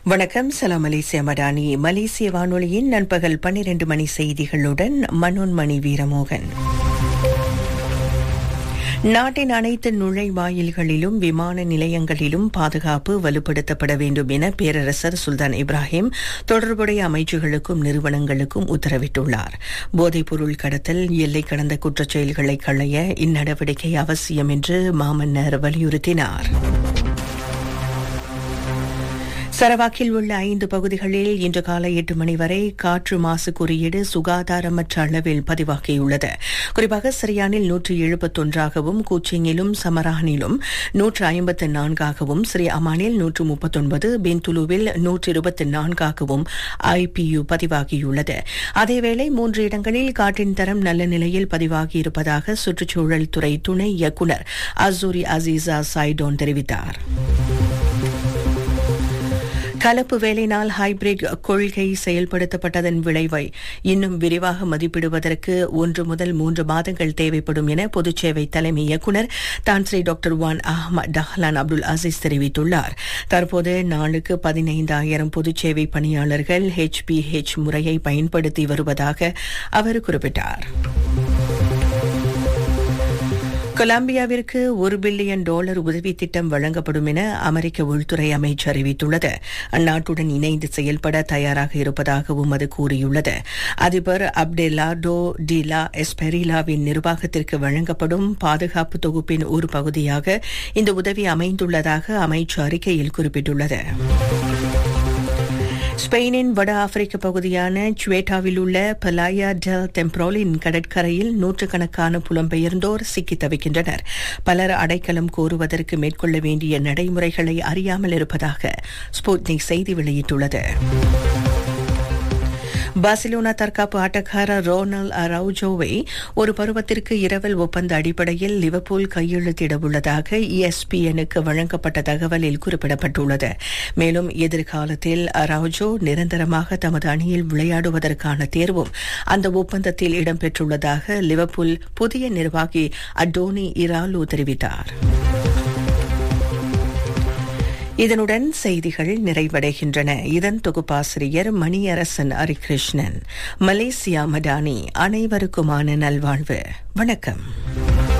வணக்கம் சலாம் மலேசிய மடானி மலேசிய வானொலியின் நண்பகல் பன்னிரண்டு மணி செய்திகளுடன் மனோன்மணி வீரமோகன் நாட்டின் அனைத்து நுழைவாயில்களிலும் விமான நிலையங்களிலும் பாதுகாப்பு வலுப்படுத்தப்பட வேண்டும் என பேரரசர் சுல்தான் இப்ராஹிம் தொடர்புடைய அமைச்சுகளுக்கும் நிறுவனங்களுக்கும் உத்தரவிட்டுள்ளார் போதைப்பொருள் கடத்தல் எல்லை கடந்த குற்றச் செயல்களை களைய இந்நடவடிக்கை அவசியம் என்று மாமன்னர் வலியுறுத்தினார் சரவாக்கில் உள்ள ஐந்து பகுதிகளில் இன்று காலை எட்டு மணி வரை காற்று மாசு குறியீடு சுகாதாரமற்ற அளவில் பதிவாகியுள்ளது குறிப்பாக சிரியானில் நூற்றி எழுபத்தொன்றாகவும் கூச்சிங்கிலும் சமரானிலும் நூற்று ஐம்பத்து நான்காகவும் ஸ்ரீ அமானில் நூற்று முப்பத்தொன்பது பென்துலுவில் நூற்று இருபத்தி நான்காகவும் ஐபியு பதிவாகியுள்ளது அதேவேளை மூன்று இடங்களில் காற்றின் தரம் நல்ல நிலையில் பதிவாகியிருப்பதாக சுற்றுச்சூழல் துறை துணை இயக்குநர் அசூரி அசீசா சைடோன் தெரிவித்தார் கலப்பு வேலைநாள் ஹைபிரிட் கொள்கை செயல்படுத்தப்பட்டதன் விளைவை இன்னும் விரிவாக மதிப்பிடுவதற்கு ஒன்று முதல் மூன்று மாதங்கள் தேவைப்படும் என பொதுச்சேவை தலைமை இயக்குநர் Tan Sri doctor Wan Ahmad Dahlan Abdul Aziz தெரிவித்துள்ளார் தற்போது நாளுக்கு பதினைந்தாயிரம் பொதுச்சேவை பணியாளர்கள் ஹெச்பிஹெச் முறையை பயன்படுத்தி வருவதாக அவர் குறிப்பிட்டார் கொலம்பியாவிற்கு ஒரு பில்லியன் டாலர் உதவி திட்டம் வழங்கப்படும் என அமெரிக்க உள்துறை அமைச்சு அறிவித்துள்ளது அந்நாட்டுடன் இணைந்து செயல்பட தயாராக இருப்பதாகவும் அது கூறியுள்ளது அதிபர் அப்டெலாடோ டிலா எஸ்பெரிலாவின் நிர்வாகத்திற்கு வழங்கப்படும் பாதுகாப்பு தொகுப்பின் ஒரு பகுதியாக இந்த உதவி அமைந்துள்ளதாக அமைச்சு அறிக்கையில் குறிப்பிட்டுள்ளது ஸ்பெயினின் வட ஆப்பிரிக்க பகுதியான சுவேட்டாவில் உள்ள பலாயா டெல் தெம்ப்ரோலின் கடற்கரையில் நூற்றுக்கணக்கான புலம்பெயர்ந்தோர் சிக்கி தவிக்கின்றனர் பலர் அடைக்கலம் கோருவதற்கு மேற்கொள்ள வேண்டிய நடைமுறைகளை அறியாமல் இருப்பதாக ஸ்புட்னிக் செய்தி வெளியிட்டுள்ளது பார்சிலோனா தற்காப்பு ஆட்டக்காரர் ரோனல் அரவுஜோவை ஒரு பருவத்திற்கு இரவல் ஒப்பந்த அடிப்படையில் லிவர்பூல் கையெழுத்திட உள்ளதாக இஎஸ்பிஎனுக்கு வழங்கப்பட்ட தகவலில் குறிப்பிடப்பட்டுள்ளது மேலும் எதிர்காலத்தில் அரவுஜோ நிரந்தரமாக தமது அணியில் விளையாடுவதற்கான தேர்வும் அந்த ஒப்பந்தத்தில் இடம்பெற்றுள்ளதாக லிவர்பூல் புதிய நிர்வாகி அடோனி இராலு தெரிவித்தார் இதனுடன் செய்திகள் நிறைவடைகின்றன இதன் தொகுப்பாசிரியர் மணியரசன் ஹரிகிருஷ்ணன் மலேசியா மடானி அனைவருக்குமான நல்வாழ்வு வணக்கம்